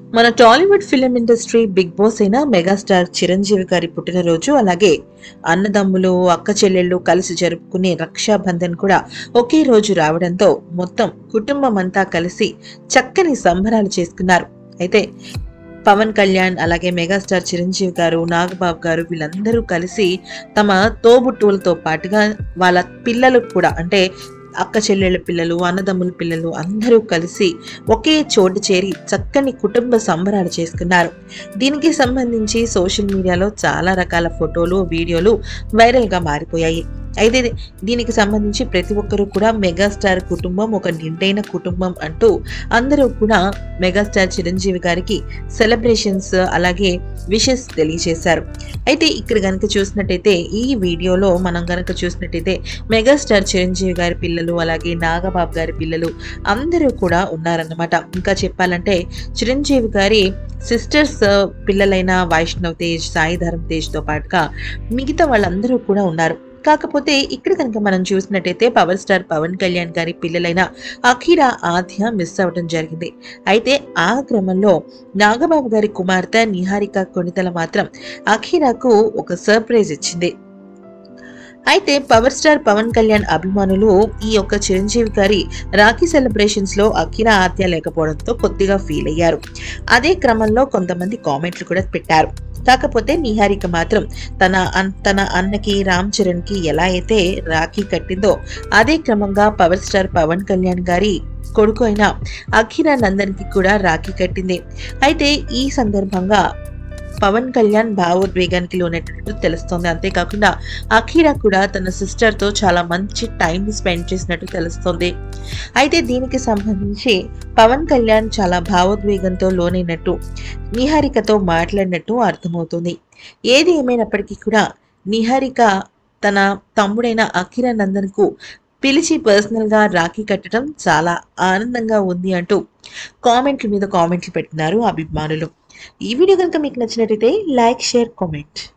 మన Tollywood film industry Bigg Boss అయిన megastar Chiranjeevi గారి పుట్టినరోజు అలాగే అన్నదమ్ములు అక్క చెల్లెళ్ళు కలిసి జరుపుకునే రక్షాబంధన్ కూడా ఒకే రోజు రావడంతో మొత్తం కుటుంబం అంతా కలిసి చక్కని సంబరాలు చేసుకున్నారు అయితే పవన్ కళ్యాణ్ అలాగే మెగాస్టార్ చిరంజీవి గారు నాగబాబు గారు వీళ్ళందరూ కలిసి తమ తోబుట్టువులతో పాటుగా వాళ్ళ పిల్లలకు కూడా అంటే అక్క చెల్లెళ్ళ పిల్లలు అన్నదమ్ముల పిల్లలు అందరూ కలిసి ఒకే చోటు చేరి చక్కని కుటుంబ సంబరాలు చేసుకున్నారు దీనికి సంబంధించి సోషల్ మీడియాలో చాలా రకాల ఫోటోలు వీడియోలు వైరల్గా మారిపోయాయి అయితే దీనికి సంబంధించి ప్రతి ఒక్కరూ కూడా మెగాస్టార్ కుటుంబం ఒక నిండైన కుటుంబం అంటూ అందరూ కూడా మెగాస్టార్ చిరంజీవి గారికి సెలబ్రేషన్స్ అలాగే విషెస్ తెలియజేశారు అయితే ఇక్కడ కనుక చూసినట్టయితే ఈ వీడియోలో మనం కనుక చూసినట్టయితే మెగాస్టార్ చిరంజీవి గారి పిల్లలు అలాగే నాగబాబు గారి పిల్లలు అందరూ కూడా ఉన్నారన్నమాట ఇంకా చెప్పాలంటే చిరంజీవి గారి సిస్టర్స్ పిల్లలైన వైష్ణవ్ తేజ్ సాయిధరం తేజ్తో పాటుగా మిగతా వాళ్ళందరూ కూడా ఉన్నారు కాకపోతే ఇక్కడ కనుక మనం చూసినట్టయితే పవర్ స్టార్ పవన్ కళ్యాణ్ గారి పిల్లలైన అఖిర ఆద్య మిస్ అవ్వడం జరిగింది అయితే ఆ క్రమంలో నాగబాబు గారి కుమార్తె నిహారిక కొనితల మాత్రం అఖిరాకు ఒక సర్ప్రైజ్ ఇచ్చింది అయితే పవర్ స్టార్ పవన్ కళ్యాణ్ అభిమానులు ఈ యొక్క చిరంజీవి గారి రాఖీ సెలబ్రేషన్స్ లో అఖిర ఆద్య లేకపోవడంతో కొద్దిగా ఫీల్ అయ్యారు అదే క్రమంలో కొంతమంది కామెంట్లు కూడా పెట్టారు కాకపోతే నిహారిక మాత్రం తన అన్- తన అన్నకి రామ్ చరణ్ కి ఎలా అయితే రాఖీ కట్టిందో అదే క్రమంగా పవర్ స్టార్ పవన్ కళ్యాణ్ గారి కొడుకు అయిన అఖిరా నందన్కి కూడా రాఖీ కట్టింది అయితే ఈ సందర్భంగా పవన్ కళ్యాణ్ భావోద్వేగానికి లోనట్టు తెలుస్తోంది అంతేకాకుండా అఖీరా కూడా తన సిస్టర్ తో చాలా మంచి టైం స్పెండ్ చేసినట్టు తెలుస్తోంది అయితే దీనికి సంబంధించి పవన్ కళ్యాణ్ చాలా భావోద్వేగంతో లోనైనట్టు నిహారికతో మాట్లాడినట్టు అర్థమవుతుంది ఏది ఏమైనప్పటికీ కూడా నిహారిక తన తమ్ముడైన అఖిర నందన్కు పిలిచి పర్సనల్ గా రాఖీ కట్టడం చాలా ఆనందంగా ఉంది అంటూ కామెంట్ల మీద కామెంట్లు పెట్టినారు అభిమానులు ఈ వీడియో కనుక మీకు నచ్చినట్టయితే లైక్ షేర్ కామెంట్